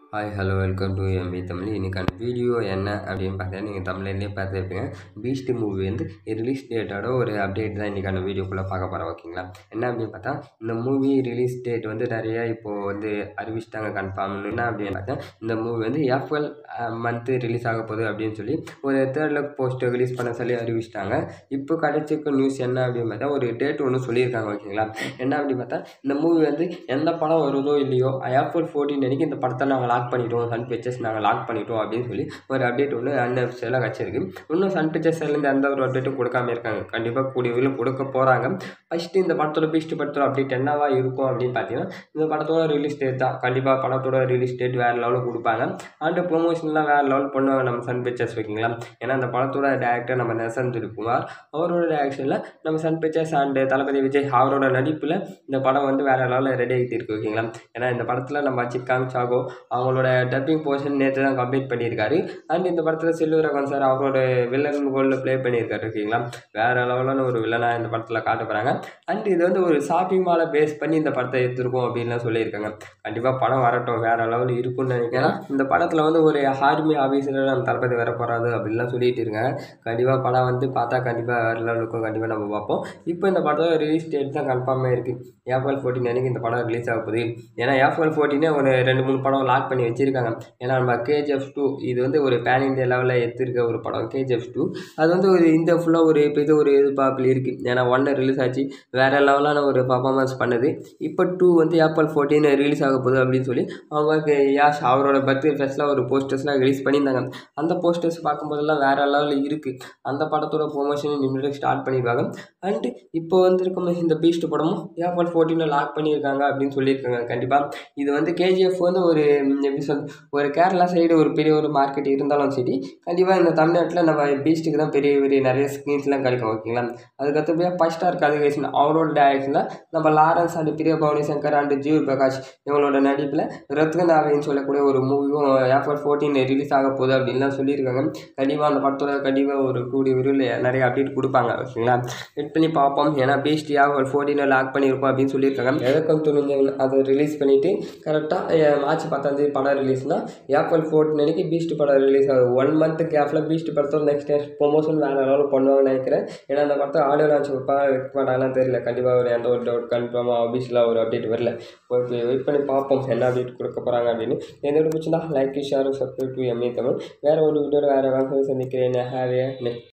hi hello welcome to MP Tamil இன்றைக்கான video என்ன அப்படின்னு பார்த்தா நீங்கள் தமிழ்லேயே பார்த்துருப்பீங்க பீஸ்ட் மூவி வந்து ரிலீஸ் டேட்டோட ஒரு அப்டேட் தான் இன்றைக்கான வீடியோக்குள்ளே பார்க்க போகிறோம் ஓகேங்களா என்ன அப்படின்னு பார்த்தா இந்த மூவி ரிலீஸ் டேட் வந்து நிறையா இப்போது வந்து அறிவிச்சிட்டாங்க கன்ஃபார்ம்னு என்ன அப்படின்னு பார்த்தா இந்த மூவி வந்து ஏப்ரல் மந்த்து ரிலீஸ் ஆக போகுது அப்படின்னு சொல்லி ஒரு தேர்ட் லுக் போஸ்ட்டர் ரிலீஸ் பண்ண சொல்லி அறிவிச்சிட்டாங்க இப்போ கிடைச்சிருக்க நியூஸ் என்ன அப்படின்னு பார்த்தா ஒரு டேட் ஒன்று சொல்லியிருக்காங்க ஓகேங்களா என்ன அப்படின்னு பார்த்தா இந்த மூவி வந்து எந்த படம் வருதோ இல்லையோ ஏப்ரல் ஃபோர்டீன் அன்றைக்கி இந்த படத்தை நாங்கள் லாக் பண்ணிட்டோம் சன் பிக்சர்ஸ் நாங்கள் லாக் பண்ணிட்டோம் அப்படின்னு சொல்லி ஒரு அப்டேட் ஒன்று அந்த எல்லாம் கிடச்சிருக்கு இன்னும் சன் பிக்சர்ஸ்லேருந்து எந்த ஒரு அப்டேட்டும் கொடுக்காம இருக்காங்க கண்டிப்பாக கூடிய விரைவில் கொடுக்க போகிறாங்க ஃபஸ்ட்டு இந்த படத்தோட பீஸ்ட் படத்தோட அப்டேட் என்னவா இருக்கும் அப்படின்னு பார்த்தீங்கன்னா இந்த படத்தோட ரிலீஸ் டேட் தான் கண்டிப்பாக படத்தோட ரிலீஸ் டேட் வேறு லெவலில் கொடுப்பாங்க அண்டு ப்ரொமோஷன்லாம் வேறு லெவல் பண்ணுவாங்க நம்ம சன் பிக்சர்ஸ் ஓகேங்களா ஏன்னா அந்த படத்தோட டேரக்டர் நம்ம நெசன் திருக்குமார் அவரோட டேரக்ஷனில் நம்ம Sun Pictures and Thalapathy Vijay அவரோட நடிப்பில் இந்த படம் வந்து வேறு லெவலில் ரெடி ஆகிட்டு இருக்கு ஓகேங்களா ஏன்னா இந்த படத்தில் நம்ம அச்சித் சாகோ அவங்களோட டப்பிங் போர்ஷன் நேற்று தான் கம்ப்ளீட் பண்ணியிருக்காரு அண்ட் இந்த படத்தில் செல்வரகன் சார் அவரோட வில்லன் ரோலில் ப்ளே பண்ணியிருக்காரு ஓகேங்களா வேறு லெவலான ஒரு வில்லனாக இந்த படத்தில் காட்ட போகிறாங்க அண்ட் இது வந்து ஒரு ஷாப்பிங் மாலை பேஸ் பண்ணி இந்த படத்தை எடுத்திருக்கோம் அப்படின்லாம் சொல்லியிருக்காங்க கண்டிப்பாாக படம் வரட்டும் வேறு லெவல் இருக்கும்னு நினைக்கிறேன் இந்த படத்தில் வந்து ஒரு ஆர்மி ஆஃபீஸர் நம்ம தளபதி வர போகிறாரு அப்படின்லாம் சொல்லிட்டு இருக்காங்க கண்டிப்பாக படம் வந்து பார்த்தா கண்டிப்பாக வேறு லெவல் இருக்கும் கண்டிப்பாக நம்ம பார்ப்போம் இப்போ இந்த படத்தோட ரிலீஸ் டேட் தான் கன்ஃபார்மாக இருக்குது ஏப்ரல் ஃபோர்டீன் அன்றைக்கி இந்த படம் ரிலீஸ் ஆக போகுது ஏன்னா ஏப்ரல் ஃபோர்டீனே ஒரு ரெண்டு மூணு படம் லாக் பண்ணி வச்சுருக்காங்க ஏன்னா நம்ம கேஜிஎஃப் டூ இது வந்து ஒரு பேன் இந்தியா லெவலில் எடுத்திருக்க ஒரு படம் கேஜிஎஃப் டூ அது வந்து ஒரு இந்த ஃபுல்லாக ஒரு இப்போ இது ஒரு எதிர்பார்ப்பில் இருக்குது ஏன்னா ஒன்று ரிலீஸ் ஆச்சு வேறு லெவலான ஒரு பர்ஃபார்மன்ஸ் பண்ணுது இப்போ டூ வந்து ஏப்ரல் ஃபோர்டீன் ரிலீஸ் ஆக போகுது அப்படின்னு சொல்லி அவங்களுக்கு யாஷ் அவரோட பர்த்டே ஃபெஸ்ட்டில் ஒரு போஸ்டர்ஸ்லாம் ரிலீஸ் பண்ணியிருந்தாங்க அந்த போஸ்டர்ஸ் பார்க்கும்போதெல்லாம் வேறு லெவலில் இருக்குது அந்த படத்தோட ப்ரொமோஷன் இனிமேல் ஸ்டார்ட் பண்ணிடுவாங்க அண்டு இப்போ வந்திருக்கும் இந்த பீஸ்ட் படமும் ஏப்ரல் ஃபோர்டீனில் லாக் பண்ணியிருக்காங்க அப்படின்னு சொல்லியிருக்காங்க கண்டிப்பாக இது வந்து கேஜிஎஃப் வந்து ஒரு எப்படி சொல் ஒரு கேரளா சைடு ஒரு பெரிய ஒரு மார்க்கெட் இருந்தாலும் சரி கண்டிப்பாக இந்த தமிழ்நாட்டில் நம்ம பீஸ்ட்டுக்கு தான் பெரிய பெரிய நிறைய ஸ்க்ரீன்ஸ்லாம் கிடைக்கும் ஓகேங்களா அதுக்கடுத்தபடியாக ஃபஸ்ட் ஸ்டார் கதிகேசன் அவரோட டேரக்ஷனில் நம்ம Lawrence and Priya Bhavani Shankar and Jeev Prakash இவங்களோட நடிப்பில் ரத்கநாவின்னு சொல்லக்கூடிய ஒரு மூவியும் ஏப்ரல் ஃபோர்டீன் ரிலீஸ் ஆக போகுது அப்படின்லாம் சொல்லியிருக்காங்க கண்டிப்பாக அந்த படத்தோட கண்டிப்பாக ஒரு கூடிய விரைவில் நிறைய அப்டேட் கொடுப்பாங்க ஓகேங்களா வெயிட் பண்ணி பார்ப்போம் ஏன்னா பீஸ்ட் ஏப்ரல் ஃபோர்டீனில் லாக் பண்ணியிருக்கோம் அப்படின்னு சொல்லியிருக்காங்க எதற்கும் துணிஞ்சவன் அதை ரிலீஸ் பண்ணிவிட்டு கரெக்டாக மார்ச் பத்தாந்தேதி படம் ரிலீஸ்னால் ஏப்ரல் ஃபோர்டீன் அன்றைக்கி பீஸ்ட் படம் ரிலீஸ் ஆகும் ஒன் மந்த் கேப்பில் பீஸ்ட் படத்தோட நெக்ஸ்ட் ப்ரொமோஷன் வேறு லெவலில் பண்ணுவாங்கன்னு நினைக்கிறேன் ஏன்னா அந்த படத்தை ஆடியோ லான்ச் வைப்பாங்க வைக்க மாட்டாங்கலாம் தெரியல கண்டிப்பாக ஒரு எந்த ஒரு டவுட் கன்ஃபார்மாக ஆஃபீஸில் ஒரு அப்டேட் வரல ஓகே வெயிட் பண்ணி பார்ப்போம் என்ன அப்டேட் கொடுக்க போகிறாங்க அப்படின்னு எந்த பிடிச்சிருந்தா like share subscribe to MA Tamil வேறு ஒரு வீடியோவில் வேறு வேறு சந்திக்கிறேன் ஹேவ் ஏ நெக்ஸ்ட்